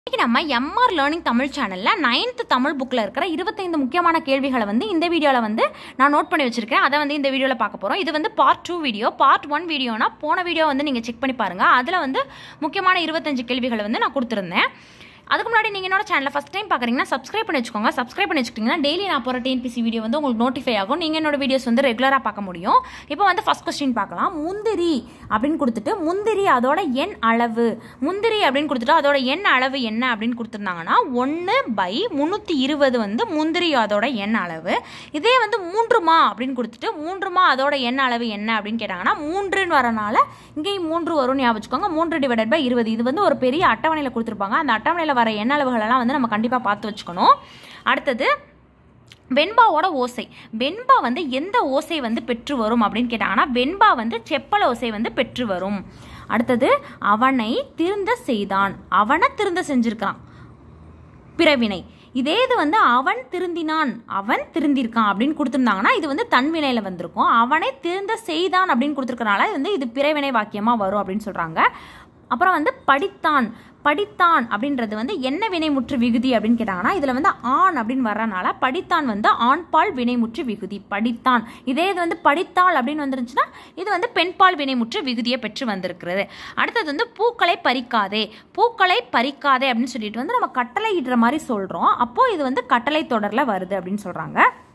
இன்னைக்கு நம்ம MR learning Tamil சேனலில் நைன்த் தமிழ் புக்கில் இருக்கிற இருபத்தைந்து முக்கியமான கேள்விகளை வந்து இந்த வீடியோவில் வந்து நான் நோட் பண்ணி வச்சிருக்கேன் அதை வந்து இந்த வீடியோவில் பார்க்க போகிறோம் இது வந்து part two video part one வீடியோனா போன வீடியோ வந்து நீங்கள் செக் பண்ணி பாருங்கள் அதில் வந்து முக்கியமான இருபத்தஞ்சு கேள்விகளை வந்து நான் கொடுத்துருந்தேன் அதுக்கு முன்னாடி நீங்கள் என்னோட சேனலை ஃபஸ்ட் டைம் பார்க்குறீங்கன்னா சப்ஸ்கிரைப் பண்ணி வச்சுக்கோங்க சப்ஸ்கிரைப் பண்ணி வச்சுக்கிட்டிங்கன்னா டெய்லி நான் போகிற டிஎன்பிசி வீடியோ வந்து உங்களுக்கு நோட்டிஃபை ஆகும் நீங்கள் என்னோட வீடியோஸ் வந்து ரெகுலராக பார்க்க முடியும் இப்போ வந்து ஃபஸ்ட் கொஸ்டின் பார்க்கலாம் முந்திரி அப்படின்னு கொடுத்துட்டு முந்திரி அதோட எண் அளவு முந்திரி அப்படின்னு கொடுத்துட்டு அதோட எண் அளவு என்ன அப்படின்னு கொடுத்துருந்தாங்கன்னா ஒன்று பை முந்நூற்றி இருபது வந்து முந்திரி அதோட எண் அளவு இதே வந்து மூன்றுமா அப்படின்னு கொடுத்துட்டு மூன்றுமா அதோட எண் அளவு என்ன அப்படின்னு கேட்டாங்கன்னா மூன்றுன்னு வரனால இங்கேயும் மூன்று வரும்னு ஞாபகம் வச்சுக்கோங்க மூன்று டிவைடட் பை இருபது இது வந்து ஒரு பெரிய அட்டவணையில் கொடுத்துருப்பாங்க அந்த அட்டவணையில் வர எண் அளவுகளெல்லாம் வந்து நம்ம கண்டிப்பாக பார்த்து வச்சுக்கணும் அடுத்தது வெண்பாவோட ஓசை வெண்பா வந்து எந்த ஓசை வந்து பெற்று வரும் அப்படின்னு கேட்டாங்கன்னா வெண்பா வந்து செப்பல் ஓசை வந்து பெற்று வரும் அடுத்தது அவனை திருந்த செய்தான் அவனை திருந்த செஞ்சிருக்கான் பிறவினை இதே இது வந்து அவன் திருந்தினான் அவன் திருந்திருக்கான் அப்படின்னு கொடுத்துருந்தாங்கன்னா இது வந்து தன்வினையில் வந்திருக்கும் அவனை திருந்த செய்தான் அப்படின்னு கொடுத்துருக்கனால இது வந்து இது பிறவினை வாக்கியமாக வரும் அப்படின்னு சொல்கிறாங்க அப்புறம் வந்து படித்தான் படித்தான் அப்படின்றது வந்து என்ன வினைமுற்று விகுதி அப்படின்னு கேட்டாங்கன்னா இதில் வந்து ஆண் அப்படின்னு வர்றனால படித்தான் வந்து ஆண்பால் வினைமுற்று விகுதி படித்தான் இதே இது வந்து படித்தாள் அப்படின்னு வந்துருந்துச்சுன்னா இது வந்து பெண்பால் வினைமுற்று விகுதியை பெற்று வந்திருக்கிறது அடுத்தது வந்து பூக்களை பறிக்காதே பூக்களை பறிக்காதே அப்படின்னு சொல்லிட்டு வந்து நம்ம கட்டளை இடுற மாதிரி சொல்கிறோம் அப்போ இது வந்து கட்டளை தொடரில் வருது அப்படின்னு சொல்கிறாங்க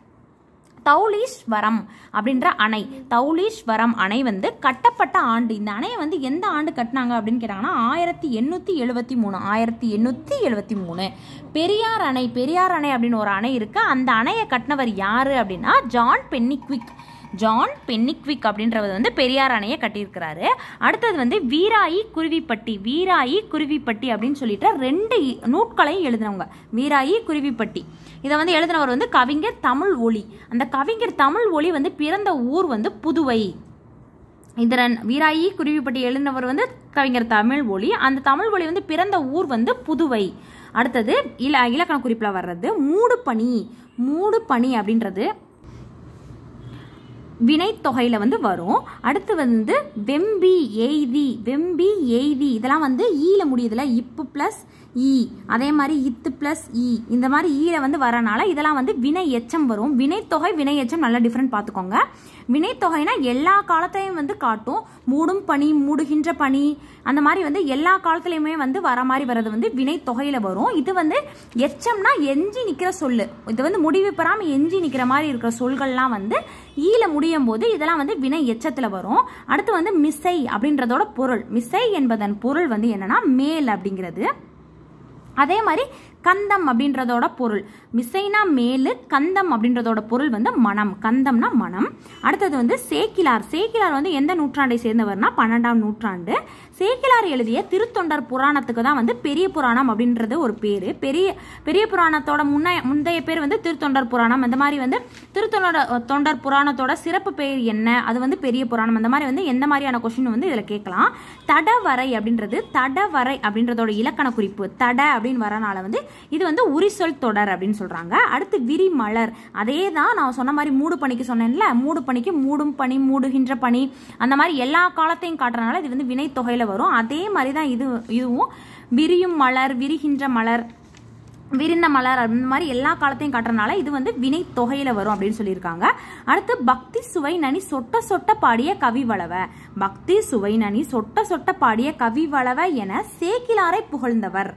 தௌலீஸ்வரம் அப்படின்ற அணை தௌலீஸ்வரம் அணை வந்து கட்டப்பட்ட ஆண்டு இந்த அணையை வந்து எந்த ஆண்டு கட்டினாங்க அப்படின்னு கேட்டாங்கன்னா ஆயிரத்தி எண்ணூற்றி எழுபத்தி மூணு ஆயிரத்தி எண்ணூற்றி எழுபத்தி மூணு பெரியார் அணை பெரியார் அணை அப்படின்னு ஒரு அணை இருக்கு அந்த அணையை கட்டினவர் யாரு அப்படின்னா ஜான் பென்னிக்விக் ஜான் பென்னிக்விக் அப்படின்றவர் வந்து பெரியார் அணையை கட்டியிருக்கிறாரு அடுத்தது வந்து வீராயி குருவிப்பட்டி வீராயி குருவிப்பட்டி அப்படின்னு சொல்லிட்டு ரெண்டு நூட்களையும் எழுதினவங்க வீராயி குருவிப்பட்டி இதை வந்து எழுதினவர் வந்து கவிஞர் தமிழ் ஒளி அந்த கவிஞர் தமிழ் ஒளி வந்து பிறந்த ஊர் வந்து புதுவை இதரன் வீராயி குருவிப்பட்டி எழுதினவர் வந்து கவிஞர் தமிழ் ஒளி அந்த தமிழ் ஒளி வந்து பிறந்த ஊர் வந்து புதுவை அடுத்தது இல இலக்கண குறிப்பில் வர்றது மூடு பனி மூடு பனி அப்படின்றது வினைத்தொகையில் வந்து வரும் அடுத்து வந்து வெம்பி எய்தி வெம்பி எய்தி இதெல்லாம் வந்து ஈல முடியுதுல இப்பு ப்ளஸ் ஈ அதே மாதிரி இத்து ப்ளஸ் ஈ இந்த மாதிரி ஈல வந்து வரனால இதெல்லாம் வந்து வினை எச்சம் வரும் வினைத்தொகை வினை எச்சம் நல்லா டிஃப்ரெண்ட் பார்த்துக்கோங்க வினைத்தொகைனா எல்லா காலத்தையும் வந்து காட்டும் மூடும் பனி மூடுகின்ற பனி அந்த மாதிரி வந்து எல்லா காலத்துலையுமே வந்து வர மாதிரி வர்றது வந்து வினைத்தொகையில் வரும் இது வந்து எச்சம்னா எஞ்சி நிற்கிற சொல்லு இது வந்து முடிவு பெறாமல் எஞ்சி நிற்கிற மாதிரி இருக்கிற சொல்கள்லாம் வந்து ஈல முடியும் போது இதெல்லாம் வந்து வினை எச்சத்தில் வரும் அடுத்து வந்து மிசை அப்படின்றதோட பொருள் மிசை என்பதன் பொருள் வந்து என்னன்னா மேல் அப்படிங்கிறது அதே மாதிரி கந்தம் அப்படின்றதோட பொருள் மிசைனா மேலு கந்தம் அப்படின்றதோட பொருள் வந்து மனம் கந்தம்னா மனம் அடுத்தது வந்து சேக்கிலார் சேக்கிலார் வந்து எந்த நூற்றாண்டை சேர்ந்தவர்னா பன்னெண்டாம் நூற்றாண்டு சேக்கிலார் எழுதிய திருத்தொண்டர் புராணத்துக்கு தான் வந்து பெரிய புராணம் அப்படின்றது ஒரு பேர் பெரிய பெரிய புராணத்தோட முன்ன முந்தைய பேர் வந்து திருத்தொண்டர் புராணம் அந்த மாதிரி வந்து திருத்தொண்டர் தொண்டர் புராணத்தோட சிறப்பு பெயர் என்ன அது வந்து பெரிய புராணம் அந்த மாதிரி வந்து எந்த மாதிரியான கொஸ்டின் வந்து இதில் கேட்கலாம் தடவரை அப்படின்றது தடவரை அப்படின்றதோட இலக்கண குறிப்பு தட அப்படின்னு வரனால வந்து இது வந்து உரிசொல் தொடர் அப்படின்னு சொல்றாங்க அடுத்து விரி மலர் அதே தான் நான் சொன்ன மாதிரி மூடு பணிக்கு சொன்னேன்ல மூடு பணிக்கு மூடும் பனி மூடுகின்ற பனி அந்த மாதிரி எல்லா காலத்தையும் காட்டுறதுனால இது வந்து வினைத்தொகையில வரும் அதே மாதிரி தான் இது இதுவும் விரியும் மலர் விரிகின்ற மலர் விரிந்த மலர் அந்த மாதிரி எல்லா காலத்தையும் காட்டுறதுனால இது வந்து வினை தொகையில வரும் அப்படின்னு சொல்லியிருக்காங்க அடுத்து பக்தி சுவை நனி சொட்ட சொட்ட பாடிய கவி வளவ பக்தி சுவை நனி சொட்ட சொட்ட பாடிய கவி வளவ என சேக்கிலாரை புகழ்ந்தவர்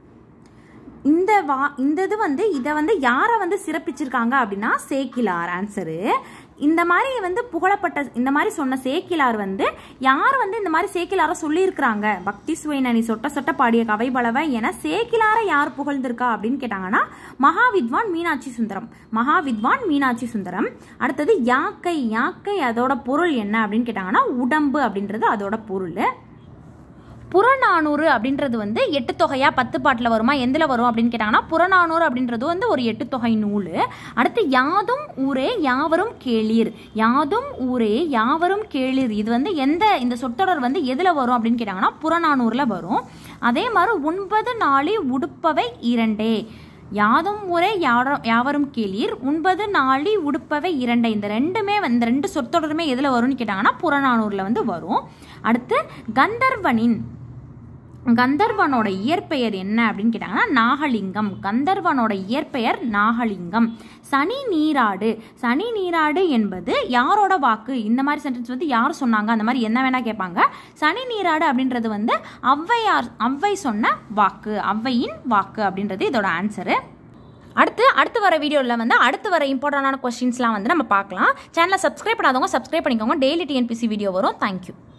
இந்த வா இந்த இது வந்து இதை வந்து யாரை வந்து சிறப்பிச்சிருக்காங்க அப்படின்னா சேக்கிலார் ஆன்சரு இந்த மாதிரி வந்து புகழப்பட்ட இந்த மாதிரி சொன்ன சேக்கிலார் வந்து யார் வந்து இந்த மாதிரி சேக்கிலாரை சொல்லியிருக்கிறாங்க பக்தி சுவைனனி சொட்ட சொட்ட பாடிய கவை பலவ என சேக்கிலாரை யார் புகழ்ந்திருக்கா அப்படின்னு கேட்டாங்கன்னா மகாவித்வான் மீனாட்சி சுந்தரம் மகாவித்வான் மீனாட்சி சுந்தரம் அடுத்தது யாக்கை யாக்கை அதோட பொருள் என்ன அப்படின்னு கேட்டாங்கன்னா உடம்பு அப்படின்றது அதோட பொருள் புறநானூறு அப்படின்றது வந்து எட்டு தொகையா பத்து பாட்டில் வருமா எந்தில் வரும் அப்படின்னு கேட்டாங்கன்னா புறநானூறு அப்படின்றது வந்து ஒரு எட்டு தொகை நூல் அடுத்து யாதும் ஊரே யாவரும் கேளீர் யாதும் ஊரே யாவரும் கேளீர் இது வந்து எந்த இந்த சொற்றொடர் வந்து எதில் வரும் அப்படின்னு கேட்டாங்கன்னா புறநானூரில் வரும் அதே மாதிரி ஒன்பது நாளி உடுப்பவை இரண்டே யாதும் ஊரே யாரும் யாவரும் கேளீர் ஒன்பது நாளி உடுப்பவை இரண்டை இந்த ரெண்டுமே வந்து இந்த ரெண்டு சொற்றொடருமே எதில் வரும்னு கேட்டாங்கன்னா புறநானூரில் வந்து வரும் அடுத்து கந்தர்வனின் கந்தர்வனோட இயற்பெயர் என்ன அப்படின்னு கேட்டாங்கன்னா நாகலிங்கம் கந்தர்வனோட இயற்பெயர் நாகலிங்கம் சனி நீராடு சனி நீராடு என்பது யாரோட வாக்கு இந்த மாதிரி சென்டென்ஸ் வந்து யார் சொன்னாங்க அந்த மாதிரி என்ன வேணா கேட்பாங்க சனி நீராடு அப்படின்றது வந்து ஔவையார் ஔவை சொன்ன வாக்கு ஔவையின் வாக்கு அப்படின்றது இதோட ஆன்சரு அடுத்து அடுத்து வர வீடியோவில் வந்து அடுத்து வர இம்பார்ட்டண்டான கொஸ்டின்ஸ்லாம் வந்து நம்ம பார்க்கலாம் சேனலை சப்ஸ்கிரைப் பண்ணாதவங்க சப்ஸ்கிரைப் பண்ணிக்கோங்க டெய்லி டிஎன்பிசி வீடியோ வரும் தேங்க்யூ